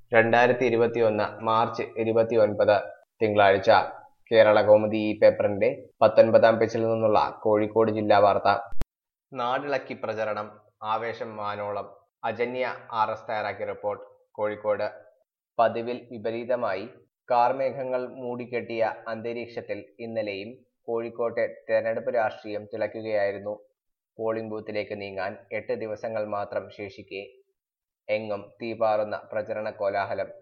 രണ്ടായിരത്തി ഇരുപത്തിയൊന്ന് മാർച്ച് ഇരുപത്തി ഒൻപത് തിങ്കളാഴ്ച കേരള കൗമുദി ഈ പേപ്പറിന്റെ പത്തൊൻപതാം പേജിൽ നിന്നുള്ള കോഴിക്കോട് ജില്ലാ വാർത്ത നാടിളക്കി പ്രചരണം ആവേശം വാനോളം അജന്യ ആർ എസ് തയ്യാറാക്കിയ റിപ്പോർട്ട് കോഴിക്കോട് പതിവിൽ വിപരീതമായി കാർമേഘങ്ങൾ മൂടിക്കെട്ടിയ അന്തരീക്ഷത്തിൽ ഇന്നലെയും കോഴിക്കോട്ടെ തെരഞ്ഞെടുപ്പ് രാഷ്ട്രീയം തിളയ്ക്കുകയായിരുന്നു പോളിംഗ് ബൂത്തിലേക്ക് നീങ്ങാൻ എട്ട് ദിവസങ്ങൾ മാത്രം ശേഷിക്കെ എങ്ങും തീപാറുന്ന പ്രചരണ കോലാഹലം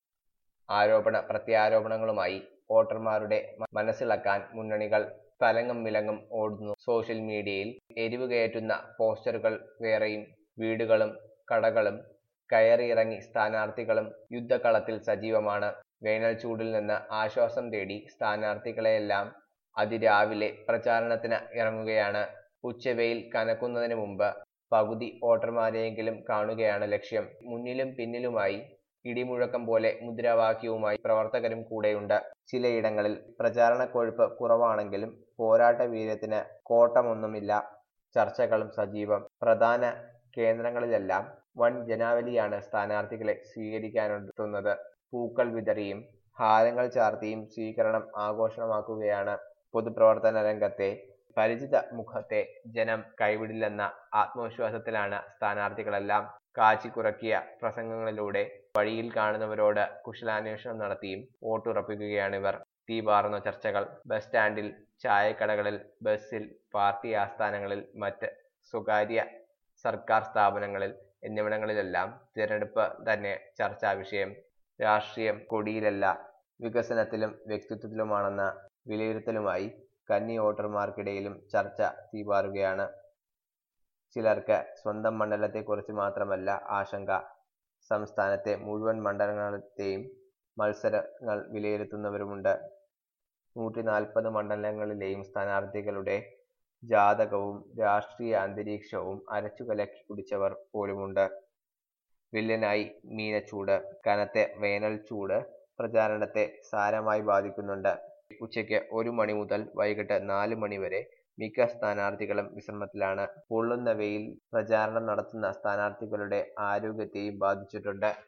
ആരോപണ പ്രത്യാരോപണങ്ങളുമായി വോട്ടർമാരുടെ മ- മനസ്സിളക്കാൻ മുന്നണികൾ തലങ്ങും വിലങ്ങും ഓടുന്നു സോഷ്യൽ മീഡിയയിൽ എരിവ് കയറ്റുന്ന പോസ്റ്ററുകൾ വേറെയും വീടുകളും കടകളും കയറിയിറങ്ങി സ്ഥാനാർത്ഥികളും യുദ്ധകളത്തിൽ സജീവമാണ് വേനൽ ചൂടിൽ നിന്ന് ആശ്വാസം തേടി സ്ഥാനാർത്ഥികളെയെല്ലാം അതിരാവിലെ പ്രചാരണത്തിന് ഇറങ്ങുകയാണ് ഉച്ചവെയിൽ കനക്കുന്നതിന് മുമ്പ് പകുതി വോട്ടർമാരെയെങ്കിലും കാണുകയാണ് ലക്ഷ്യം മുന്നിലും പിന്നിലുമായി ഇടിമുഴക്കം പോലെ മുദ്രാവാക്യവുമായി പ്രവർത്തകരും കൂടെയുണ്ട് ചിലയിടങ്ങളിൽ പ്രചാരണ കൊഴുപ്പ് കുറവാണെങ്കിലും പോരാട്ട വീര്യത്തിന് കോട്ടമൊന്നുമില്ല ചർച്ചകളും സജീവം പ്രധാന കേന്ദ്രങ്ങളിലെല്ലാം വൻ ജനാവലിയാണ് സ്ഥാനാർത്ഥികളെ സ്വീകരിക്കാനെത്തുന്നത് പൂക്കൾ വിതറിയും ഹാരങ്ങൾ ചാർത്തിയും സ്വീകരണം ആഘോഷമാക്കുകയാണ് പൊതുപ്രവർത്തന രംഗത്തെ പരിചിത മുഖത്തെ ജനം കൈവിടില്ലെന്ന ആത്മവിശ്വാസത്തിലാണ് സ്ഥാനാർത്ഥികളെല്ലാം കാച്ചിക്കുറക്കിയ പ്രസംഗങ്ങളിലൂടെ വഴിയിൽ കാണുന്നവരോട് കുശലാന്വേഷണം നടത്തിയും വോട്ടുറപ്പിക്കുകയാണിവർ തീപാറുന്ന ചർച്ചകൾ ബസ് സ്റ്റാൻഡിൽ ചായക്കടകളിൽ ബസ്സിൽ പാർട്ടി ആസ്ഥാനങ്ങളിൽ മറ്റ് സ്വകാര്യ സർക്കാർ സ്ഥാപനങ്ങളിൽ എന്നിവിടങ്ങളിലെല്ലാം തിരഞ്ഞെടുപ്പ് തന്നെ ചർച്ചാ വിഷയം രാഷ്ട്രീയം കൊടിയിലല്ല വികസനത്തിലും വ്യക്തിത്വത്തിലുമാണെന്ന വിലയിരുത്തലുമായി കന്നി വോട്ടർമാർക്കിടയിലും ചർച്ച തീപാറുകയാണ് ചിലർക്ക് സ്വന്തം മണ്ഡലത്തെക്കുറിച്ച് മാത്രമല്ല ആശങ്ക സംസ്ഥാനത്തെ മുഴുവൻ മണ്ഡലങ്ങളത്തെയും മത്സരങ്ങൾ വിലയിരുത്തുന്നവരുമുണ്ട് നൂറ്റി നാൽപ്പത് മണ്ഡലങ്ങളിലെയും സ്ഥാനാർത്ഥികളുടെ ജാതകവും രാഷ്ട്രീയ അന്തരീക്ഷവും അരച്ചു കലക്കി കുടിച്ചവർ പോലുമുണ്ട് വില്ലനായി മീനച്ചൂട് കനത്ത വേനൽ ചൂട് പ്രചാരണത്തെ സാരമായി ബാധിക്കുന്നുണ്ട് ഉച്ചയ്ക്ക് ഒരു മണി മുതൽ വൈകിട്ട് നാല് മണി വരെ മിക്ക സ്ഥാനാർത്ഥികളും വിശ്രമത്തിലാണ് പൊള്ളുന്ന വെയിൽ പ്രചാരണം നടത്തുന്ന സ്ഥാനാർത്ഥികളുടെ ആരോഗ്യത്തെയും ബാധിച്ചിട്ടുണ്ട്